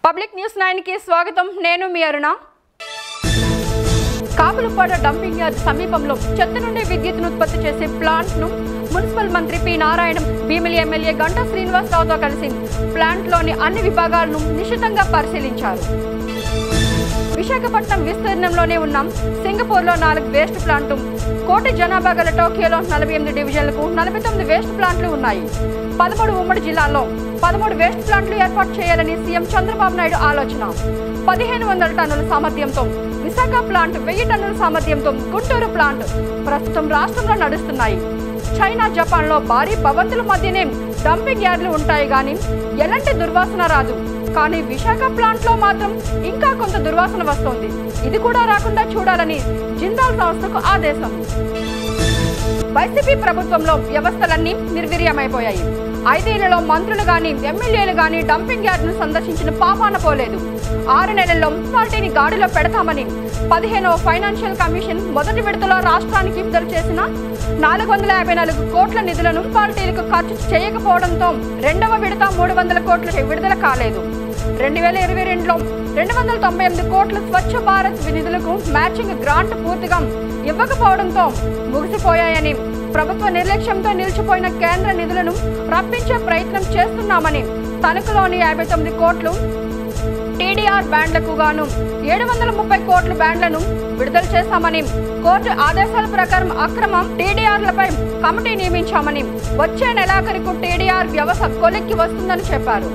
public news nine కి స్వాగతం నేను మీ అరుణ కాపులపాడ డంపింగ్ యార్డ్ సమీపంలో చెత్త నుండి విద్యుత్తును ఉత్పత్తి చేసే ప్లాంట్ ను మున్సిపల్ మంత్రి పి నారాయణ భీమిలి ఎమ్మెల్యే గంటా శ్రీనివాసరావుతో కలిసి ప్లాంట్ లోని అన్ని విభాగాలను నిశితంగా పరిశీలించారు విశాఖపట్నం విస్తీర్ణంలోనే ఉన్న సింగపూర్లో నాలుగు వేస్ట్ ప్లాంట్లు కోటి జనాభా గల టోక్యోలో నలభై ఎనిమిది డివిజన్లకు నలభై తొమ్మిది వేస్ట్ ప్లాంట్లు ఉన్నాయి పదమూడు ఉమ్మడి జిల్లాల్లో పదమూడు వేస్ట్ ప్లాంట్లు ఏర్పాటు చేయాలని సీఎం చంద్రబాబు నాయుడు ఆలోచన పదిహేను వందల టన్నుల సామర్థ్యంతో విశాఖ ప్లాంట్ వెయ్యి టన్నుల సామర్థ్యంతో గుంటూరు ప్లాంట్ ప్రస్తుతం రాష్ట్రంలో నడుస్తున్నాయి చైనా జపాన్లో భారీ భవంతుల మధ్యనే డంపింగ్ యార్డులు ఉంటాయి కానీ ఎలాంటి దుర్వాసన రాదు కానీ విశాఖ ప్లాంట్ లో మాత్రం ఇంకా కొంత దుర్వాసన వస్తోంది ఇది కూడా రాకుండా చూడాలని జిందాల్ సంస్థకు ఆదేశం వైసీపీ ప్రభుత్వంలో వ్యవస్థలన్నీ నిర్వీర్యమైపోయాయి ఐదేళ్లలో మంత్రులు గాని ఎమ్మెల్యేలు గాని డంపింగ్ యార్డును సందర్శించిన పాపాన పోలేదు ఆరు నెలల్లో మున్సిపాలిటీని గాడిలో పెడతామని పదిహేనవ ఫైనాన్షియల్ కమిషన్ మొదటి విడతలో రాష్ట్రానికి విడుదల చేసిన నాలుగు వందల యాభై నాలుగు కోట్ల నిధులను మున్సిపాలిటీలకు ఖర్చు చేయకపోవడంతో రెండవ విడత మూడు వందల కోట్లు విడుదల కాలేదు రెండు వేల ఇరవై రెండులో రెండు వందల తొంభై ఎనిమిది కోట్ల స్వచ్ఛ భారత్ నిధులకు మ్యాచింగ్ గ్రాంట్ పూర్తిగా ఇవ్వకపోవడంతో ముగిసిపోయాయని ప్రభుత్వ నిర్లక్ష్యంతో నిలిచిపోయిన కేంద్ర నిధులను రప్పించే ప్రయత్నం చేస్తున్నామని తణుకులోని యాభై తొమ్మిది కోట్లు టీడీఆర్ బ్యాండ్లకు గాను ఏడు వందల ముప్పై కోట్ల బ్యాండ్లను విడుదల చేశామని కోర్టు ఆదేశాల ప్రకారం అక్రమం టీడీఆర్లపై కమిటీ నియమించామని వచ్చే నెలాఖరుకు టీడీఆర్ వ్యవస్థ కొలిక్కి వస్తుందని చెప్పారు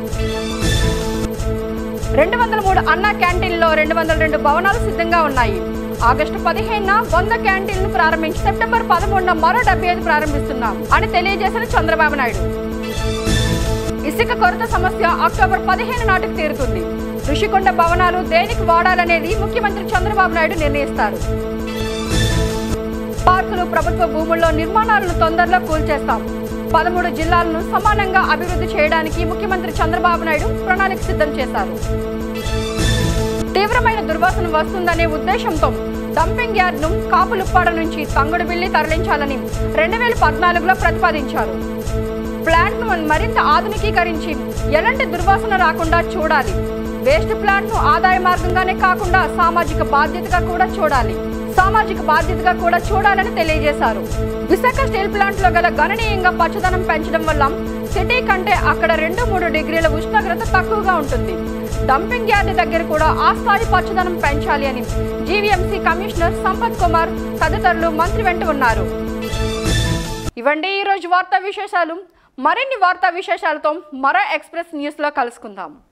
రెండు వందల మూడు అన్న క్యాంటీన్లో రెండు వందల రెండు భవనాలు సిద్ధంగా ఉన్నాయి ఆగస్టు పదిహేనున వంద క్యాంటీన్లు ప్రారంభించి సెప్టెంబర్ పదమూడున మరో డెబ్బై ఐదు ప్రారంభిస్తున్నాం అని తెలియజేసిన చంద్రబాబు నాయుడు ఇసుక కొరత సమస్య అక్టోబర్ పదిహేను నాటికి తీరుతుంది ఋషికొండ భవనాలు దేనికి వాడాలనేది ముఖ్యమంత్రి చంద్రబాబు నాయుడు నిర్ణయిస్తారు పార్కులు ప్రభుత్వ భూముల్లో నిర్మాణాలను తొందరలో కూల్చేస్తాం పదమూడు జిల్లాలను సమానంగా అభివృద్ధి చేయడానికి ముఖ్యమంత్రి చంద్రబాబు నాయుడు ప్రణాళిక సిద్ధం చేశారు తీవ్రమైన దుర్వాసన వస్తుందనే ఉద్దేశంతో డంపింగ్ యార్డ్ను కాపులుప్పాడ నుంచి తంగుడుబిల్లి తరలించాలని రెండు వేల పద్నాలుగులో ప్రతిపాదించారు ప్లాంట్ను మరింత ఆధునికీకరించి ఎలాంటి దుర్వాసన రాకుండా చూడాలి వేస్ట్ ప్లాంట్ను ఆదాయ మార్గంగానే కాకుండా సామాజిక బాధ్యతగా కూడా చూడాలి సామాజిక బాధ్యతగా కూడా చూడాలని తెలియజేశారు విశాఖ స్టీల్ ప్లాంట్ లో గల గణనీయంగా పచ్చదనం పెంచడం వల్ల సిటీ కంటే అక్కడ రెండు మూడు డిగ్రీల ఉష్ణోగ్రత తక్కువగా ఉంటుంది డంపింగ్ యార్డ్ దగ్గర కూడా ఆ స్థాయి పచ్చదనం పెంచాలి అని జీవీఎంసీ కమిషనర్ సంపత్ కుమార్ తదితరులు మంత్రి వెంట ఉన్నారు ఇవండి ఈ రోజు వార్తా విశేషాలు మరిన్ని వార్తా విశేషాలతో మరో ఎక్స్ప్రెస్ న్యూస్లో కలుసుకుందాం